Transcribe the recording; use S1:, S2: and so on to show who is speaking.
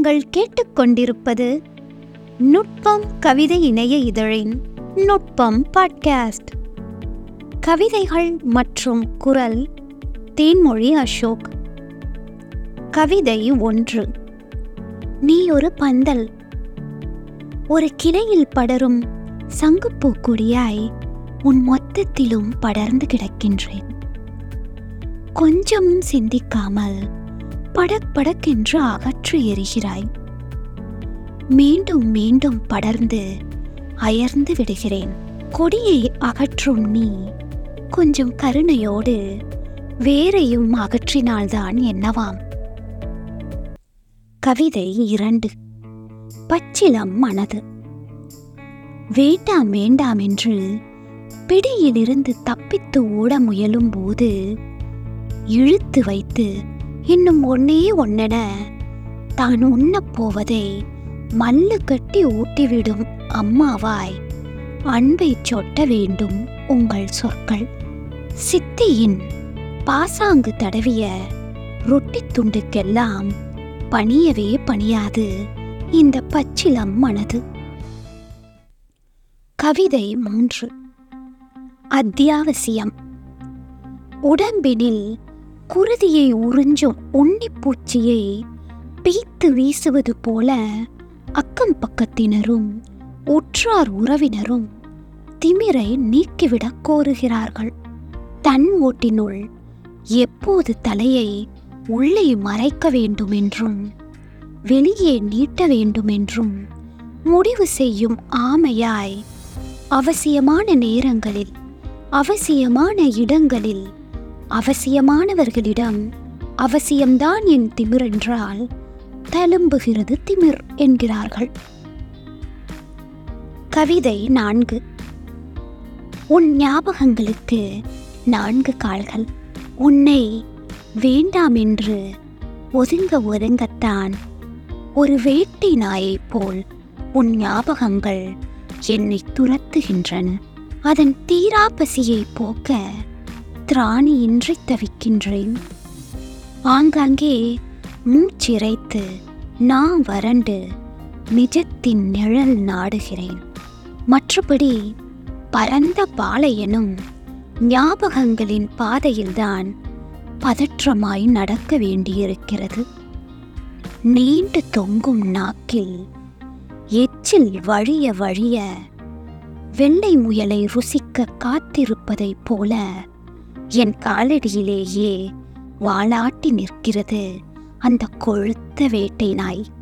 S1: நீங்கள் கேட்டுக்கொண்டிருப்பது நுட்பம் கவிதை இணைய இதழின் நுட்பம் பாட்காஸ்ட் கவிதைகள் மற்றும் குரல் தேன்மொழி அசோக் கவிதை ஒன்று நீ ஒரு பந்தல் ஒரு கிளையில் படரும் சங்குப்பூ கொடியாய் உன் மொத்தத்திலும் படர்ந்து கிடக்கின்றேன் கொஞ்சமும் சிந்திக்காமல் படக் படக்கென்று அகற்றி எறிகிறாய் மீண்டும் மீண்டும் படர்ந்து அயர்ந்து விடுகிறேன் கொடியை அகற்றும் நீ கொஞ்சம் கருணையோடு வேரையும் அகற்றினால்தான் என்னவாம் கவிதை இரண்டு பச்சிலம் மனது வேண்டாம் வேண்டாம் என்று பிடியிலிருந்து தப்பித்து ஓட முயலும் போது இழுத்து வைத்து இன்னும் ஒன்னே ஒன்னென தான் உண்ணப் போவதை மல்லு கட்டி ஊட்டிவிடும் அம்மாவாய் அன்பை சொட்ட வேண்டும் உங்கள் சொற்கள் சித்தியின் பாசாங்கு தடவிய ரொட்டி துண்டுக்கெல்லாம் பணியவே பணியாது இந்த பச்சிலம் மனது கவிதை மூன்று அத்தியாவசியம் உடம்பினில் குருதியை உறிஞ்சும் உன்னிப்பூச்சியை பீத்து வீசுவது போல அக்கம் பக்கத்தினரும் உற்றார் உறவினரும் திமிரை நீக்கிவிடக் கோருகிறார்கள் தன் ஓட்டினுள் எப்போது தலையை உள்ளே மறைக்க வேண்டும் என்றும் வெளியே நீட்ட வேண்டும் என்றும் முடிவு செய்யும் ஆமையாய் அவசியமான நேரங்களில் அவசியமான இடங்களில் அவசியமானவர்களிடம் அவசியம்தான் என் திமிரென்றால் தழும்புகிறது திமிர் என்கிறார்கள் கவிதை நான்கு உன் ஞாபகங்களுக்கு நான்கு கால்கள் உன்னை வேண்டாம் என்று ஒதுங்க ஒதுங்கத்தான் ஒரு வேட்டை நாயைப் போல் உன் ஞாபகங்கள் என்னை துரத்துகின்றன அதன் தீரா பசியை போக்க திராணியின்றி தவிக்கின்றேன் ஆங்காங்கே மூச்சிறைத்து நான் வறண்டு நிஜத்தின் நிழல் நாடுகிறேன் மற்றபடி பரந்த பாளையனும் ஞாபகங்களின் பாதையில்தான் பதற்றமாய் நடக்க வேண்டியிருக்கிறது நீண்டு தொங்கும் நாக்கில் எச்சில் வழிய வழிய வெள்ளை முயலை ருசிக்க காத்திருப்பதைப் போல என் காலடியிலேயே வாளாட்டி நிற்கிறது அந்த கொழுத்த வேட்டை நாய்